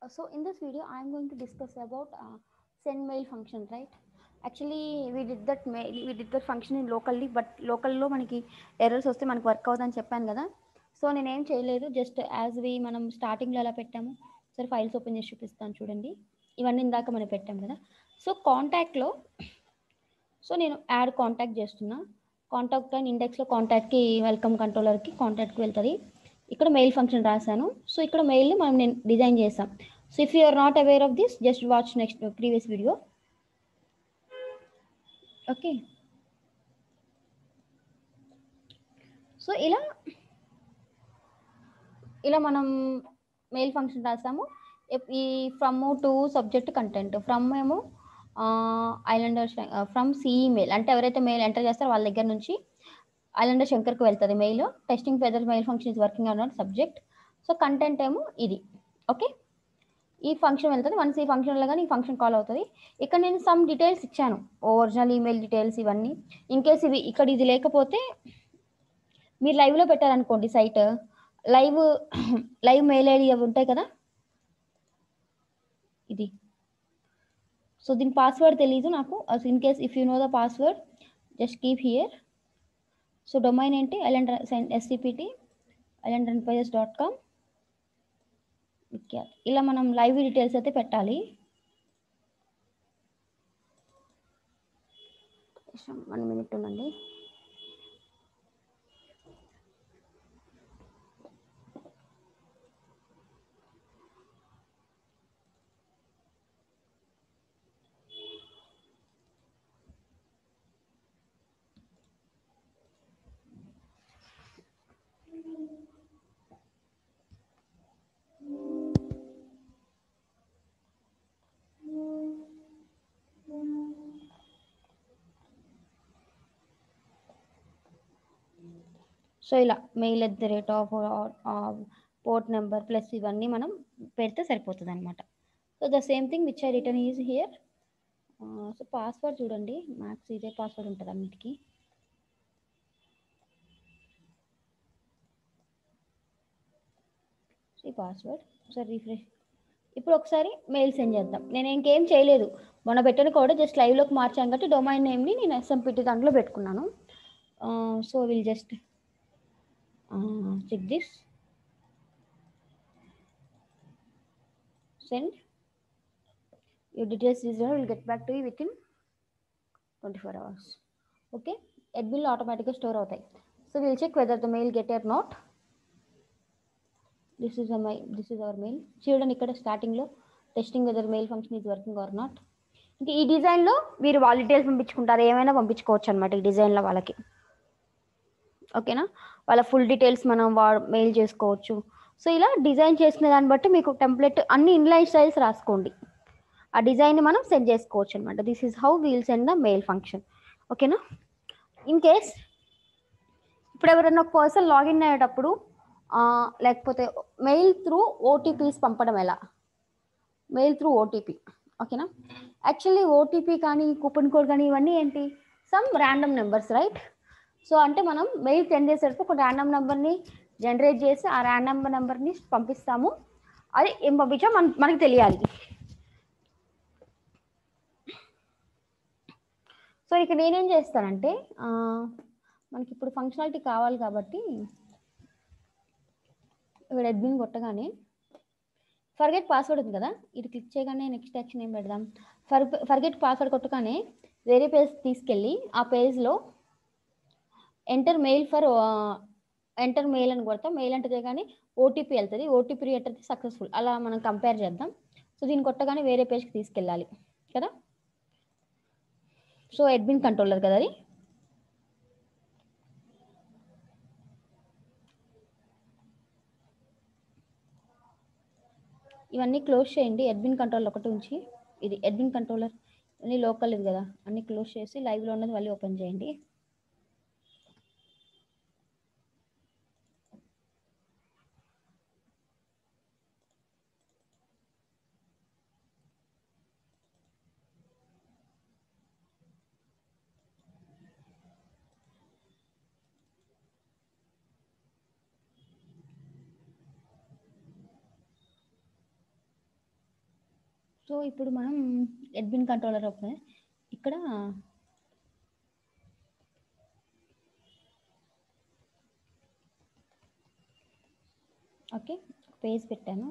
so in this video i'm going to discuss about uh, send mail function right actually we did that mail we did that function in locally but లోకల్లో మనకి errors వస్తే మనకి work అవుతుందని చెప్పాను కదా so నేనేం చేయలేదు just as we మనం స్టార్టింగ్లో ఎలా పెట్టాము సరే ఫైల్స్ ఓపెన్ చేసి చూపిస్తాను చూడండి ఇవన్నీ ఇందాక మనం పెట్టాం కదా సో కాంటాక్ట్లో సో నేను యాడ్ కాంటాక్ట్ చేస్తున్నా కాంటాక్ట్ అండ్ ఇండెక్స్లో కాంటాక్ట్కి వెల్కమ్ కంట్రోలర్కి కాంటాక్ట్కి వెళ్తుంది ఇక్కడ మెయిల్ ఫంక్షన్ రాశాను సో ఇక్కడ మెయిల్ని మనం నేను డిజైన్ చేసాం so if you are not aware of this just watch next previous video okay so ఇలా ఇలా మనం మెయిల్ ఫంక్షన్ రాసాము ఇప్- ఈ from to subject content from ఏమో ఐలాండర్ ఫ్రమ్ సిఈ మెయిల్ అంటే ఎవరైతే మెయిల్ ఎంటర్ చేస్తారో వాళ్ళ దగ్గర నుంచి ఐలాండర్ శంకర్కి వెళ్తుంది mail testing whether mail function is working on subject so content ఏమో ఇది ఓకే ఈ ఫంక్షన్ వెళ్తుంది వన్స్ ఈ ఫంక్షన్ వెళ్ళగానే ఈ ఫంక్షన్ కాల్ అవుతుంది ఇక్కడ నేను సమ్ డీటెయిల్స్ ఇచ్చాను ఒరిజినల్ ఈమెయిల్ డీటెయిల్స్ ఇవన్నీ ఇన్ కేస్ ఇవి ఇక్కడ ఇది లేకపోతే మీరు లైవ్లో పెట్టారనుకోండి site live live mail ID అవి ఉంటాయి కదా ఇది సో దీని పాస్వర్డ్ తెలీదు నాకు in case if you know the password just keep here so domain ఏంటి island SCPT island enterprises dot com ఇలా మనం లైవ్ డీటెయిల్స్ అయితే పెట్టాలి వన్ మినిట్ ఉండండి సో ఇలా mail at the rate of port number plus ఇవన్నీ మనం పెడితే సరిపోతుంది అనమాట so the same thing which I return is here so password చూడండి మ్యాక్స్ ఇదే పాస్వర్డ్ ఉంటుంది అన్నిటికీ ఈ పాస్వర్డ్ ఒకసారి రీఫ్రెష్ ఇప్పుడు ఒకసారి మెయిల్ సెండ్ చేద్దాం నేను ఇంకేం చేయలేదు మొన్న పెట్టిన కూడా జస్ట్ లైవ్లోకి మార్చాను కాబట్టి డొమైన్ నేమ్ని నేను ఎస్ఎంపిటి దాంట్లో పెట్టుకున్నాను so will just check this send your details is there will get back to you within 24 hours okay it will automatically store అవుతాయి so we'll check whether the mail get or not this is a mail this is our mail చూడండి ఇక్కడ starting లో testing whether mail function is working or not ఇంకా ఈ design లో మీరు వాళ్ళ details పంపించుకుంటారు ఏమైనా పంపించుకోవచ్చు అనమాట ఈ డిజైన్ లో వాళ్ళకి ఓకేనా వాళ్ళ ఫుల్ డీటెయిల్స్ మనం వా మెయిల్ చేసుకోవచ్చు సో ఇలా డిజైన్ చేసిన దాన్ని బట్టి మీకు టెంప్లెట్ అన్ని ఇన్లైన్ స్టైల్స్ రాసుకోండి ఆ డిజైన్ని మనం సెండ్ చేసుకోవచ్చు అనమాట this is how we'll send the mail function ఓకేనా ఇన్ కేస్ ఇప్పుడు ఎవరైనా ఒక పర్సన్ లాగిన్ అయ్యేటప్పుడు ఆ, లేకపోతే మెయిల్ త్రూ ఓటీపీస్ పంపడం ఎలా మెయిల్ త్రూ ఓటీపీ ఓకేనా యాక్చువల్లీ ఓటీపీ కానీ కూపన్ కోడ్ కానీ ఇవన్నీ ఏంటి some random numbers right so అంటే మనం మెయిల్ సెండ్ చేసేటప్పుడు ఒక ర్యాండమ్ నెంబర్ని జనరేట్ చేసి ఆ ర్యాండమ్ నెంబర్ని పంపిస్తాము అది ఏం పంపించా మన మనకి తెలియాలి సో ఇక నేనేం చేస్తానంటే ఆ, మనకి ఇప్పుడు ఫంక్షనాలిటీ కావాలి కాబట్టి ఇక్కడ అడ్మిన్ కొట్టగానే ఫర్గెట్ పాస్వర్డ్ ఉంది కదా ఇది క్లిక్ చేయగానే నెక్స్ట్ యాక్షన్ ఏం పెడదాం ఫర్ ఫర్గెట్ పాస్వర్డ్ కొట్టగానే వేరే పేజ్ తీసుకెళ్ళి ఆ పేజ్లో enter mail for enter mail అని కొడతాం మెయిల్ అంటే కానీ ఓటీపీ వెళ్తుంది ఓటీపీ ఎంటర్ సక్సెస్ఫుల్ అలా మనం కంపేర్ చేద్దాం సో దీన్ని కొట్టగానే వేరే పేజ్కి తీసుకెళ్ళాలి కదా సో అడ్మిన్ కంట్రోలర్ కదా అది ఇవన్నీ క్లోజ్ చేయండి అడ్మిన్ కంట్రోల్ ఒకటి ఉంచి ఇది అడ్మిన్ కంట్రోలర్ అన్ని లోకల్ ఇది కదా అన్ని క్లోజ్ చేసి లైవ్లో ఉన్నది మళ్ళీ ఓపెన్ చేయండి సో ఇప్పుడు మనం అడ్మిన్ కంట్రోలర్ ఓపెన్ ఇక్కడ ఓకే పేజ్ పెట్టాను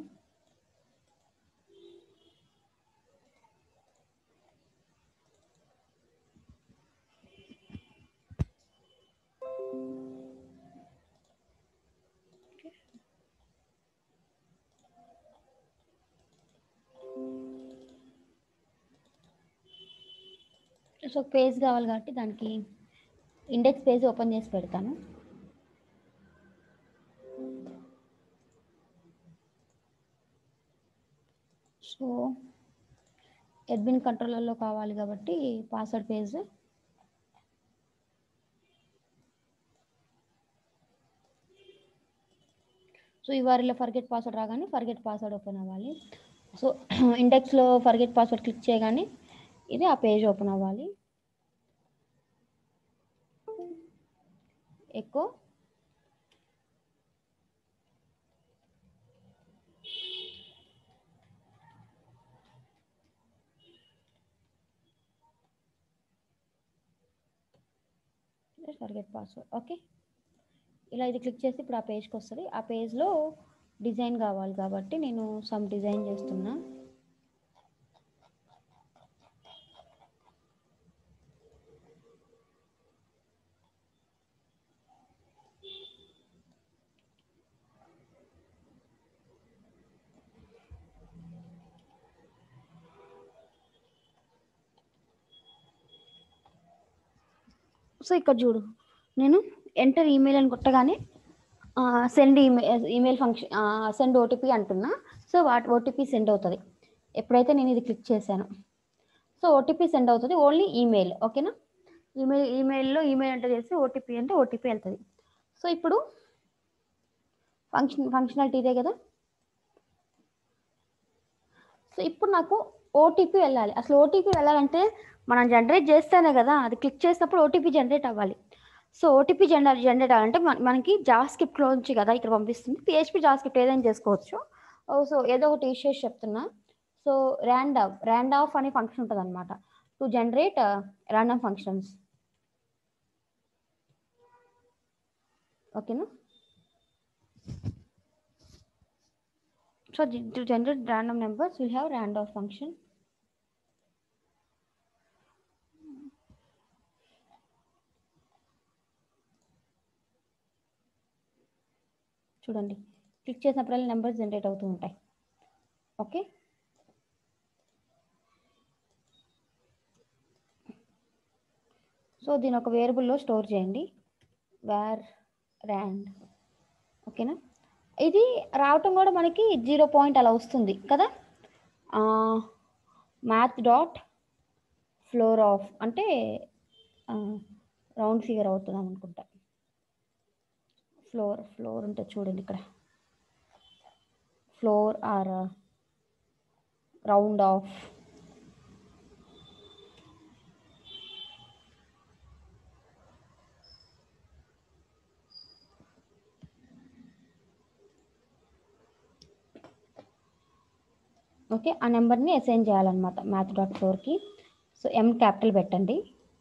సో పేజ్ కావాలి కాబట్టి దానికి ఇండెక్స్ పేజ్ ఓపెన్ చేసి పెడతాను సో అడ్మిన్ కంట్రోలర్లో కావాలి కాబట్టి పాస్వర్డ్ పేజ్ సో ఈ వారిలో ఫర్గెట్ పాస్వర్డ్ రాగానే ఫర్గెట్ పాస్వర్డ్ ఓపెన్ అవ్వాలి సో ఇండెక్స్లో ఫర్గెట్ పాస్వర్డ్ క్లిక్ చేయగానే ఇది ఆ పేజ్ ఓపెన్ అవ్వాలి ఎక్కువ ఫర్గెట్ పాస్వర్డ్ ఓకే ఇలా ఇది క్లిక్ చేసి ఇప్పుడు ఆ పేజ్కి వస్తుంది ఆ పేజ్లో డిజైన్ కావాలి కాబట్టి నేను సమ్ డిజైన్ చేస్తున్నా సో ఇక్కడ చూడు నేను ఎంటర్ ఈమెయిల్ అని కొట్టగానే send email email function send OTP అంటున్నా సో వాటి ఓటీపీ సెండ్ అవుతుంది ఎప్పుడైతే నేను ఇది క్లిక్ చేశాను సో ఓటీపీ సెండ్ అవుతుంది ఓన్లీ ఈమెయిల్ ఓకేనా ఈమెయిల్ ఈమెయిల్లో ఈమెయిల్ ఎంటర్ చేసి ఓటీపీ అంటే ఓటీపీ వెళ్తుంది సో ఇప్పుడు ఫంక్షన్ ఫంక్షనాలిటీ ఇదే కదా సో ఇప్పుడు నాకు ఓటీపీ వెళ్ళాలి అసలు ఓటీపీ వెళ్ళాలంటే మనం జనరేట్ చేస్తేనే కదా అది క్లిక్ చేసినప్పుడు ఓటీపీ జనరేట్ అవ్వాలి సో ఓటీపీ జనరేట్ జనరేట్ అవ్వాలంటే మన- మనకి జావా స్క్రిప్ట్లో నుంచి కదా ఇక్కడ పంపిస్తుంది పిహెచ్పి జావా స్క్రిప్ట్ ఏదైనా చేసుకోవచ్చు ఓ, సో ఏదో ఒకటి యూస్ చేసి చెప్తున్నా so rand of rand of అనే ఫంక్షన్ ఉంటుంది అనమాట టు జనరేట్ ర్యాండమ్ ఫంక్షన్స్ ఓకేనా so to generate random numbers will have rand of function చూడండి క్లిక్ చేసినప్పుడల్లా నెంబర్స్ జనరేట్ అవుతూ ఉంటాయి ఓకే సో దీని ఒక వేరియబుల్లో స్టోర్ చేయండి వేర్ ర్యాండ్ ఓకేనా ఇది రావటం కూడా మనకి జీరో పాయింట్ అలా వస్తుంది కదా మ్యాథ్ డాట్ ఫ్లోర్ ఆఫ్ అంటే రౌండ్ ఫిగర్ అవుతున్నాం అనుకుంటా ఫ్లోర్ ఫ్లోర్ ఉంటుంది చూడండి ఇక్కడ floor or round off okay ఆ నెంబర్ని అసైన్ చేయాలన్నమాట మ్యాథ్ డాట్ ఫ్లోర్కి సో ఎం క్యాపిటల్ పెట్టండి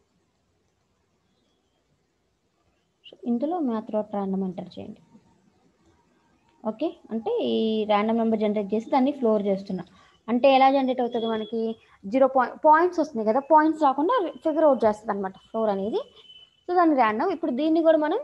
సో ఇందులో మ్యాథ్ డాట్ ర్యాండమ్ ఎంటర్ చేయండి ఓకే అంటే ఈ ర్యాండమ్ నెంబర్ జనరేట్ చేసి దాన్ని ఫ్లోర్ చేస్తున్నా అంటే ఎలా జనరేట్ అవుతుంది మనకి జీరో పాయింట్ పాయింట్స్ వస్తున్నాయి కదా పాయింట్స్ రాకుండా ఫిగర్ అవుట్ చేస్తుంది అనమాట ఫ్లోర్ అనేది సో దాన్ని ర్యాండమ్ ఇప్పుడు దీన్ని కూడా మనం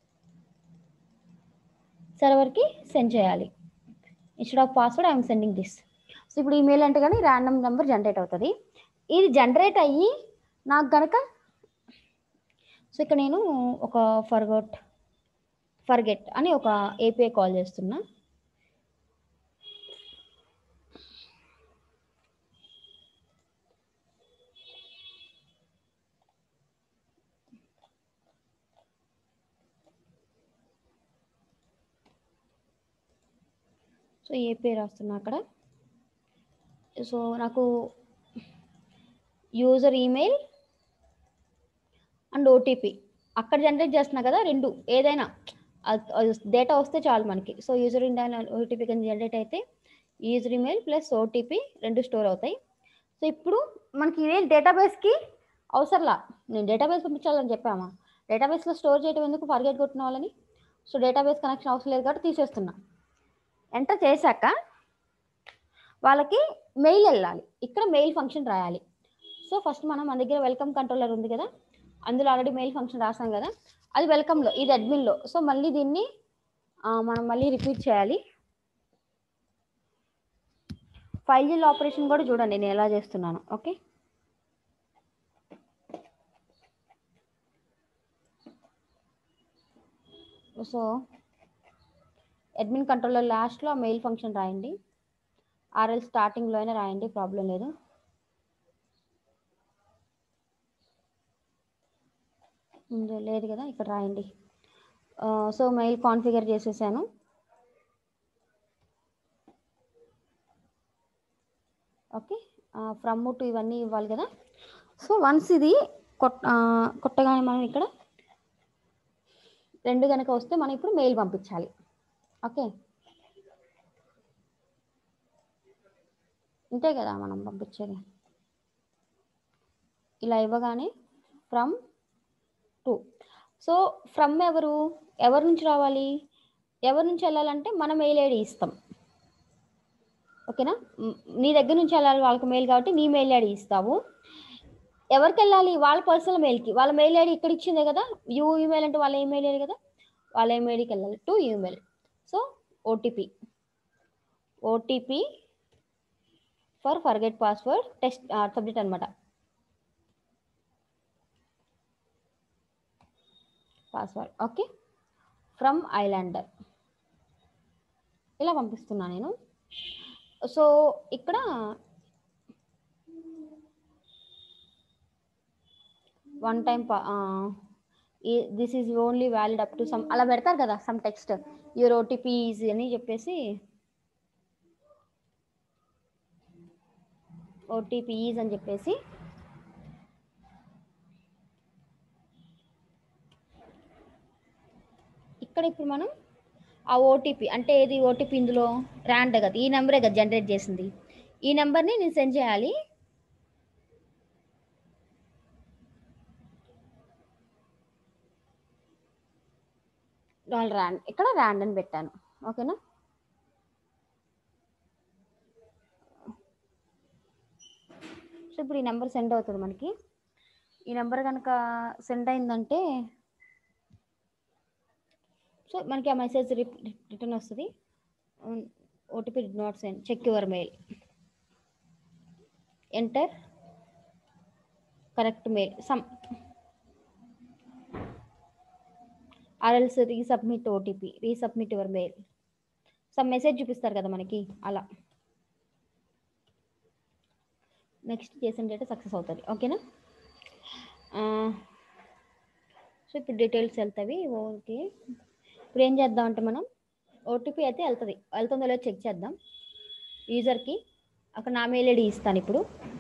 సర్వర్కి సెండ్ చేయాలి instead of password I'm sending this so ఇప్పుడు ఈమెయిల్ అంటే కానీ ర్యాండమ్ నెంబర్ జనరేట్ అవుతుంది ఇది జనరేట్ అయ్యి నాకు కనుక సో ఇక్కడ నేను ఒక ఫర్గొట్ ఫర్గెట్ అని ఒక ఏపీఐ కాల్ చేస్తున్నా సో ఏపీఐ రాస్తున్నా అక్కడ సో నాకు యూజర్ ఈమెయిల్ అండ్ ఓటీపీ అక్కడ జనరేట్ చేస్తున్నా కదా రెండు ఏదైనా డేటా వస్తే చాలు మనకి సో యూజర్ ఇండియా ఓటీపీ కింద జనరేట్ అయితే యూజర్ ఈమెయిల్ ప్లస్ ఓటీపీ రెండు స్టోర్ అవుతాయి సో ఇప్పుడు మనకి ఇదే డేటాబేస్కి అవసరంలా నేను డేటాబేస్ పంపించాలని చెప్పామా డేటాబేస్లో స్టోర్ చేయడం ఎందుకు ఫర్గెట్ కొట్టిన వాళ్ళని సో డేటాబేస్ కనెక్షన్ అవసరం లేదు కాబట్టి తీసేస్తున్నా ఎంటర్ చేశాక వాళ్ళకి మెయిల్ వెళ్ళాలి ఇక్కడ మెయిల్ ఫంక్షన్ రాయాలి సో ఫస్ట్ మనం మన దగ్గర వెల్కమ్ కంట్రోలర్ ఉంది కదా అందులో ఆల్రెడీ మెయిల్ ఫంక్షన్ రాసాం కదా అది వెల్కమ్లో ఇది అడ్మిన్లో సో మళ్ళీ దీన్ని ఆ, మనం మళ్ళీ రిపీట్ చేయాలి ఫైల్ జిల్ ఆపరేషన్ కూడా చూడండి నేను ఎలా చేస్తున్నాను ఓకే సో అడ్మిన్ కంట్రోలర్ లాస్ట్లో మెయిల్ ఫంక్షన్ రాయండి ఆర్ఎల్ స్టార్టింగ్లో అయినా రాయండి ప్రాబ్లం లేదు ఇందులో లేదు కదా ఇక్కడ రాయండి సో మెయిల్ కాన్ఫిగర్ చేసేసాను ఓకే ఫ్రమ్ టు ఇవన్నీ ఇవ్వాలి కదా సో వన్స్ ఇది కొట్ ఆ, కొట్టగానే మనం ఇక్కడ రెండు కనుక వస్తే మనం ఇప్పుడు మెయిల్ పంపించాలి ఓకే ఇంతే కదా మనం పంపించేది ఇలా ఇవ్వగానే ఫ్రమ్ టు సో ఫ్రమ్ ఎవరు ఎవరి నుంచి రావాలి ఎవరి నుంచి వెళ్ళాలంటే మన మెయిల్ ఐడి ఇస్తాం ఓకేనా మ్, నీ దగ్గర నుంచి వెళ్ళాలి వాళ్ళకి మెయిల్ కాబట్టి నీ మెయిల్ ఐడి ఇస్తావు ఎవరికి వెళ్ళాలి వాళ్ళ పర్సనల్ మెయిల్కి వాళ్ళ మెయిల్ ఐడి ఇక్కడ ఇచ్చిందే కదా యూ ఈమెయిల్ అంటే వాళ్ళ ఈమెయిల్ ఐడి కదా వాళ్ళ ఈమెయిల్కి వెళ్ళాలి to email so OTP OTP for forget password test subject అనమాట పాస్వర్డ్ ఓకే ఫ్రమ్ ఐలాండర్ ఇలా పంపిస్తున్నా నేను సో ఇక్కడ one time this is only valid up to some అలా పెడతారు కదా some text your OTP is అని చెప్పేసి ఓటీపీ ఈజ్ అని చెప్పేసి ఇక్కడ ఇప్పుడు మనం ఆ ఓటీపీ అంటే ఏది ఓటీపీ ఇందులో ర్యాండ్ కదా ఈ నెంబరే కదా జనరేట్ చేసింది ఈ నెంబర్ని నేను సెండ్ చేయాలి వాళ్ళు ర్యాండ్ ఇక్కడ ర్యాండ్ అని పెట్టాను ఓకేనా సో ఇప్పుడు ఈ నెంబర్ సెండ్ అవుతుంది మనకి ఈ నెంబర్ కనుక సెండ్ అయిందంటే సో మనకి ఆ మెసేజ్ రిటర్న్ వస్తుంది OTP did not send check your mail enter correct mail some ఆర్ఎల్స్ resubmit OTP resubmit your mail some message చూపిస్తారు కదా మనకి అలా నెక్స్ట్ చేసిన డేటా సక్సెస్ అవుతుంది ఓకేనా సో ఇప్పుడు డీటెయిల్స్ వెళ్తాయి ఓకే ఇప్పుడు ఏం చేద్దాం అంటే మనం ఓటీపీ అయితే వెళ్తుంది వెళ్తుందో లేదో చెక్ చేద్దాం యూజర్కి అక్కడ నా మెయిల్ ఐడి ఇస్తాను ఇప్పుడు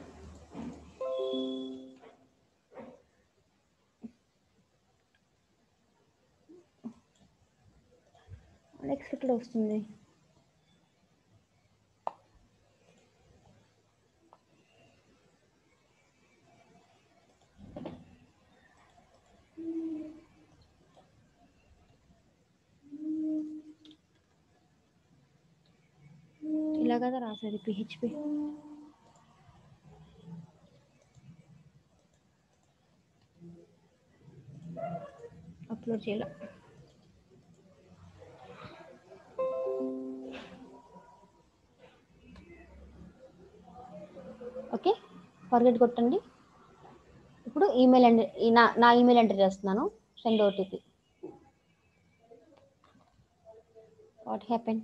నెక్స్ట్ ఇక్కడ వస్తుంది ఇలా కదా రాసేది పిహెచ్పి అప్లోడ్ చేయాల ఓకే ఫర్గెట్ కొట్టండి ఇప్పుడు ఈమెయిల్ ఎంటర్ నా నా ఈమెయిల్ ఎంటర్ చేస్తున్నాను సెండ్ ఓటీపీ వాట్ హ్యాపెన్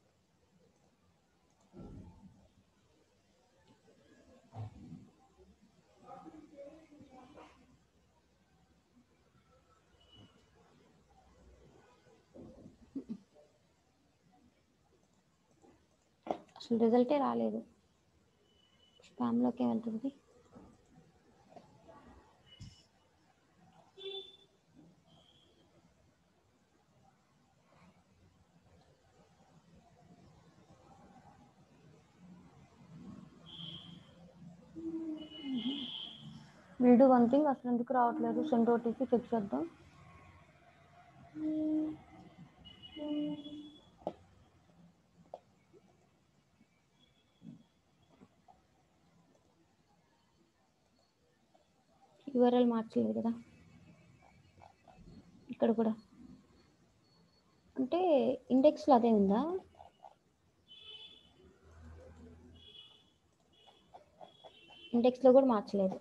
అసలు రిజల్టే రాలేదు స్పామ్లోకి వెళ్తుంది విల్ డూ వన్ థింగ్ అసలు ఎందుకు రావట్లేదు సెండ్ ఓటీపీ చెక్ చేద్దాం యూఆర్ఎల్ మార్చలేదు కదా ఇక్కడ కూడా అంటే ఇండెక్స్లో అదే ఉందా ఇండెక్స్లో కూడా మార్చలేదు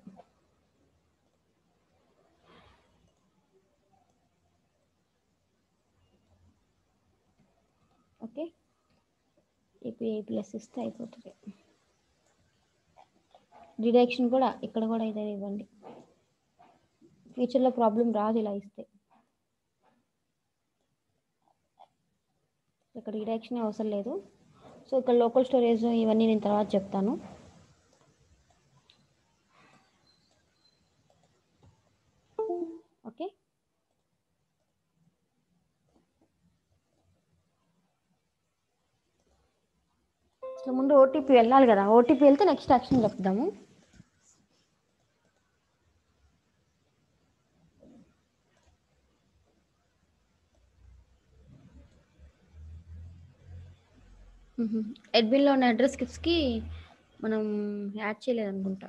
ఓకే ఏపీఐ ప్లస్ ఇస్తే అయిపోతుంది డిడక్షన్ కూడా ఇక్కడ కూడా ఇదే ఇవ్వండి ఫ్యూచర్లో ప్రాబ్లం రాదు ఇలా ఇస్తే ఇక్కడ డిడక్షన్ అవసరం లేదు సో ఇక్కడ లోకల్ స్టోరేజ్ ఇవన్నీ నేను తర్వాత చెప్తాను ఓకే సో ముందు ఓటీపీ వెళ్ళాలి కదా ఓటీపీ వెళ్తే నెక్స్ట్ యాక్షన్ చెప్దాము అడ్మిన్లో ఉన్న అడ్రస్ కిట్స్కి మనం యాడ్ చేయలేదు అనుకుంటా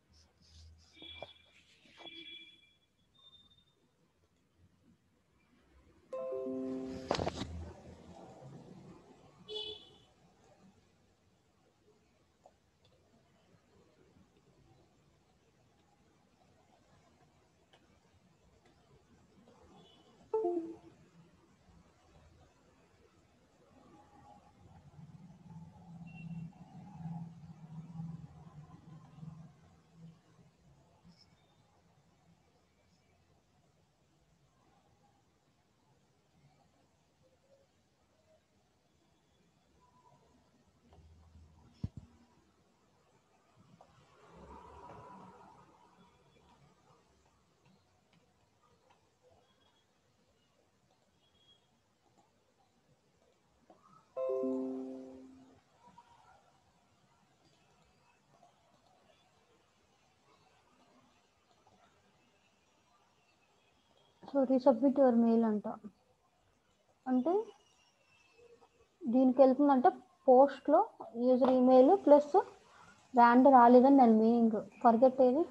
సో రీసబ్మిట్ యువర్ మెయిల్ అంట అంటే దీనికి వెళ్తుందంటే పోస్ట్లో యూజర్ ఈమెయిల్ ప్లస్ బ్రాండ్ రాలేదని దాని మీనింగ్ ఫర్గెట్ ఏది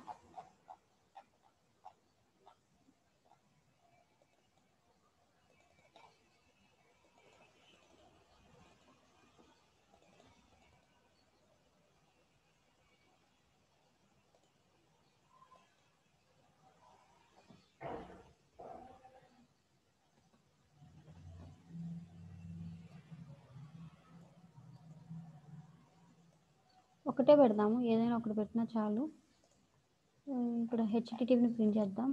ఒకటే పెడదాము ఏదైనా ఒకటి పెట్టినా చాలు ఉమ్, ఇప్పుడు హెచ్టిటివిని ప్రింట్ చేద్దాం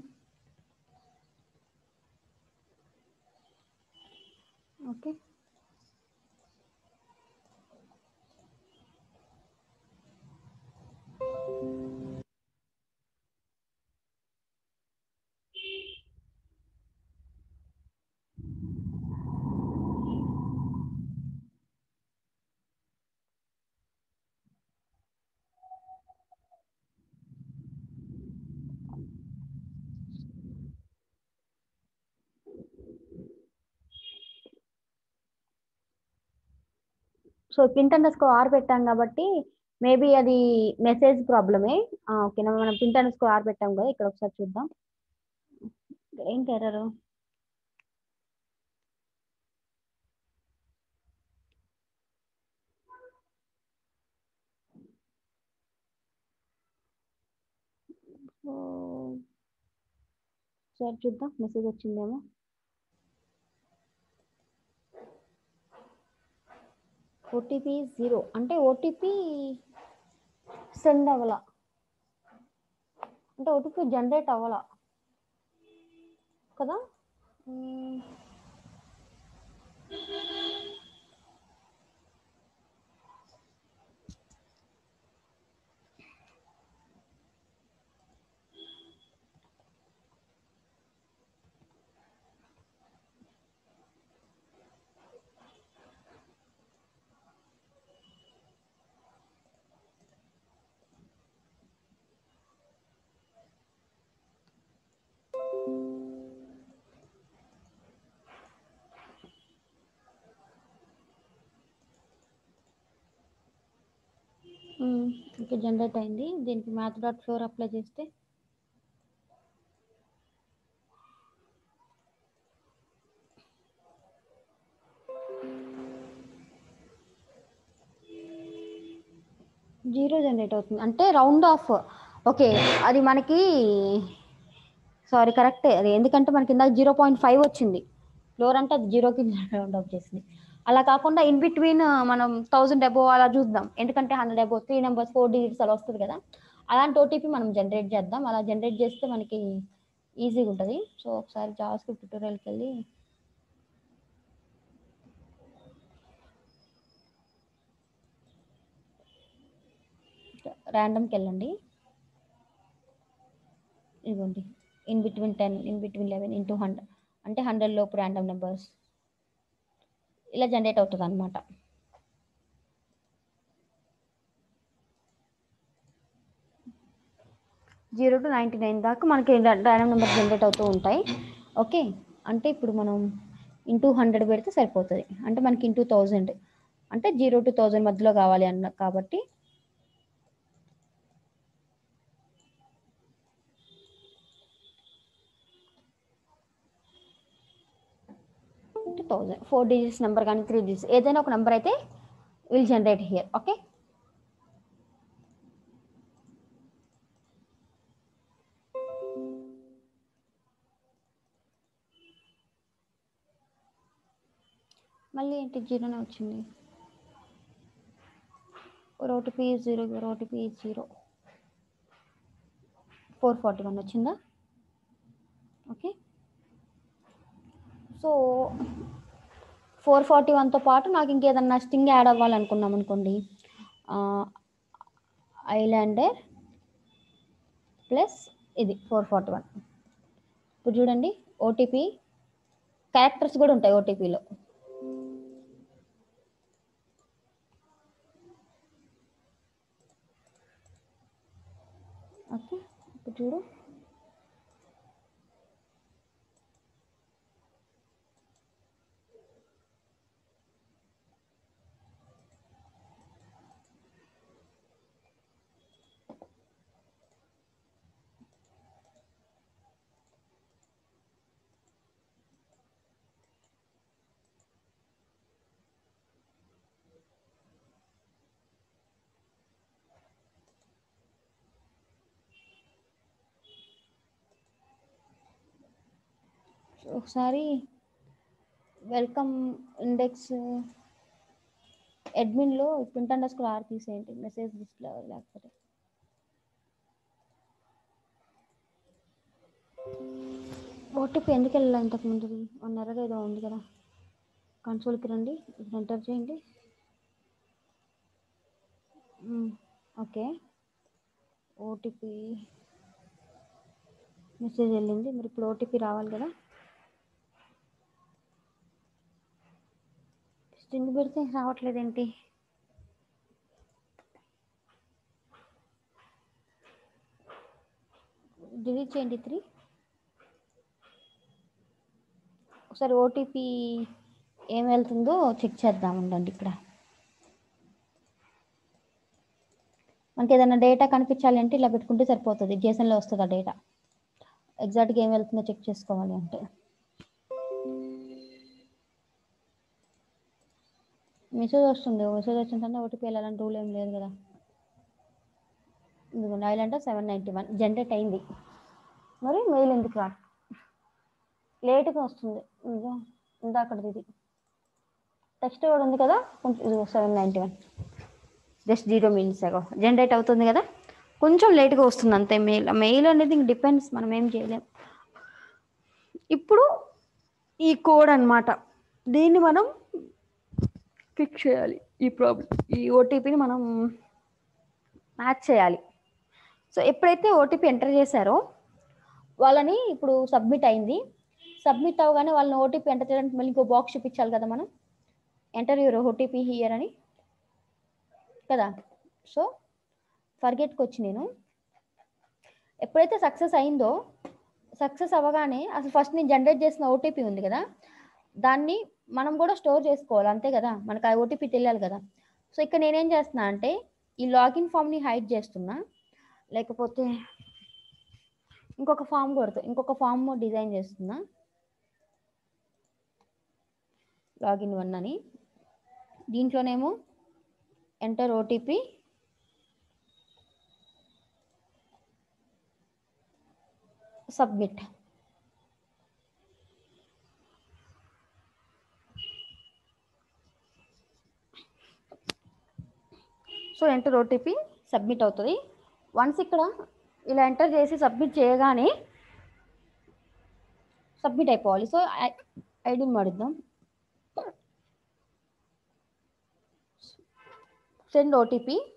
okay so print underscore R పెట్టాం కాబట్టి మేబీ అది మెసేజ్ ప్రాబ్లమే ఓకేనా మనం ప్రింట్ అండర్ స్కో ఆర్ పెట్టాం కదా ఇక్కడ ఒకసారి చూద్దాం ఏంటి ఎర్రరు సో సరే చూద్దాం మెసేజ్ వచ్చిందేమో ఓటీపీ జీరో అంటే ఓటీపీ సెండ్ అవ్వాల అంటే ఓటీపీ జనరేట్ అవ్వాల కదా మ్మ్. ఓకే జనరేట్ అయింది దీనికి మ్యాథ్ డాట్ ఫ్లోర్ అప్లై చేస్తే జీరో జనరేట్ అవుతుంది అంటే రౌండ్ ఆఫ్ ఓకే అది మనకి సారీ కరెక్టే అది ఎందుకంటే మనకి ఇందాక జీరో పాయింట్ ఫైవ్ వచ్చింది ఫ్లోర్ అంటే అది జీరోకి రౌండ్ ఆఫ్ చేసింది అలా కాకుండా ఇన్ బిట్వీన్ మనం థౌజండ్ అబో అలా చూద్దాం ఎందుకంటే hundred above three numbers four digits అలా వస్తుంది కదా అలాంటి ఓటీపీ మనం జనరేట్ చేద్దాం అలా జనరేట్ చేస్తే మనకి ఈజీగా ఉంటుంది సో ఒకసారి జావాస్క్రిప్ట్ ట్యూటోరియల్కి వెళ్ళి ర్యాండమ్కి వెళ్ళండి ఇదిగోండి in between ten in between eleven into hundred అంటే హండ్రెడ్ లోపు ర్యాండమ్ నెంబర్స్ ఇలా జనరేట్ అవుతుంది అనమాట జీరో టు నైంటీ నైన్ దాకా మనకి ర్యాండమ్ నెంబర్ జనరేట్ అవుతూ ఉంటాయి ఓకే అంటే ఇప్పుడు మనం ఇంటూ హండ్రెడ్ పెడితే సరిపోతుంది అంటే మనకి ఇంటూ థౌజండ్ అంటే జీరో టు థౌజండ్ మధ్యలో కావాలి అన్న కాబట్టి two thousand four digits number కానీ త్రీ డిజిట్స్ ఏదైనా ఒక నెంబర్ అయితే విల్ జనరేట్ హియర్ ఓకే మళ్ళీ ఏంటి జీరోనే వచ్చింది OTP zero OTP zero four forty one వచ్చిందా ఓకే సో ఫోర్ ఫార్టీ వన్తో పాటు నాకు ఇంకేదన్నా స్టింగ్ యాడ్ అవ్వాలనుకున్నాం అనుకోండి ఐలాండర్ ప్లస్ ఇది ఫోర్ ఫార్టీ వన్ ఇప్పుడు చూడండి ఓటీపీ క్యారెక్టర్స్ కూడా ఉంటాయి ఓటీపీలో ఓకే ఇప్పుడు చూడు ఒకసారి వెల్కమ్ ఇండెక్స్ అడ్మిన్లో ప్రింట్ అండర్ స్కోర్ ఆర్ తీసేయండి మెసేజ్ లిస్ట్లో లేకపోతే ఓటీపీ ఎందుకు వెళ్ళాలి ఇంతకు ముందుది వన్ ఎర్రర్ ఏదో ఉంది కదా కన్సోల్కి రండి ఇప్పుడు ఎంటర్ చేయండి మ్మ్. ఓకే ఓటీపీ మెసేజ్ వెళ్ళింది మరి ఇప్పుడు ఓటీపీ రావాలి కదా స్ట్రింగ్ పెడితే రావట్లేదు ఏంటి డిలీట్ చేయండి త్రీ ఒకసారి ఓటీపీ ఏం వెళ్తుందో చెక్ చేద్దాం ఉండండి ఇక్కడ మనకి ఏదైనా డేటా కనిపించాలి అంటే ఇలా పెట్టుకుంటే సరిపోతుంది జేసన్లో వస్తుంది ఆ డేటా ఎగ్జాక్ట్గా ఏం వెళ్తుందో చెక్ చేసుకోవాలి అంటే మెసేజ్ వస్తుంది మెసేజ్ వచ్చిన తర్వాత ఓటీపీ వెళ్ళాలని రూల్ ఏం లేదు కదా ఇదిగోండి island seven ninety one generate అయింది మరి మెయిల్ ఎందుకు రా లేట్గా వస్తుంది ఇదిగో ఇందాకటిది ఇది టెక్స్ట్ కూడా ఉంది కదా కొంచెం ఇదిగో seven ninety one just zero minutes ago generate అవుతుంది కదా కొంచెం లేట్గా వస్తుంది అంతే మెయిల్ మెయిల్ అనేది ఇంక డిపెండ్స్ మనం ఏం చేయలేం ఇప్పుడు ఈ కోడ్ అన్నమాట దీన్ని మనం ఫిక్స్ చేయాలి ఈ ప్రాబ్లం ఈ ఓటీపీని మనం మ్యాచ్ చేయాలి సో ఎప్పుడైతే ఓటీపీ ఎంటర్ చేశారో వాళ్ళని ఇప్పుడు సబ్మిట్ అయింది సబ్మిట్ అవగానే వాళ్ళని ఓటీపీ ఎంటర్ చేయడానికి మళ్ళీ ఇంకో బాక్స్ చూపించాలి కదా మనం ఎంటర్ యూర్ ఓటీపీ హియర్ అని కదా సో ఫర్గెట్కి వచ్చి నేను ఎప్పుడైతే సక్సెస్ అయిందో సక్సెస్ అవ్వగానే అసలు ఫస్ట్ నేను జనరేట్ చేసిన ఓటీపీ ఉంది కదా దాన్ని మనం కూడా స్టోర్ చేసుకోవాలి అంతే కదా మనకు ఆ ఓటీపీ తెలియాలి కదా సో ఇక్కడ నేనేం చేస్తున్నా అంటే ఈ లాగిన్ ఫామ్ని హైడ్ చేస్తున్నా లేకపోతే ఇంకొక ఫామ్ కొడుతు ఇంకొక ఫామ్ డిజైన్ చేస్తున్నా లాగిన్ వన్ అని దీంట్లోనేమో enter OTP submit so enter OTP submit అవుతుంది వన్స్ ఇక్కడ ఇలా ఎంటర్ చేసి సబ్మిట్ చేయగానే సబ్మిట్ అయిపోవాలి సో ఐడిని మాడిద్దాం సెండ్ ఓటీపీ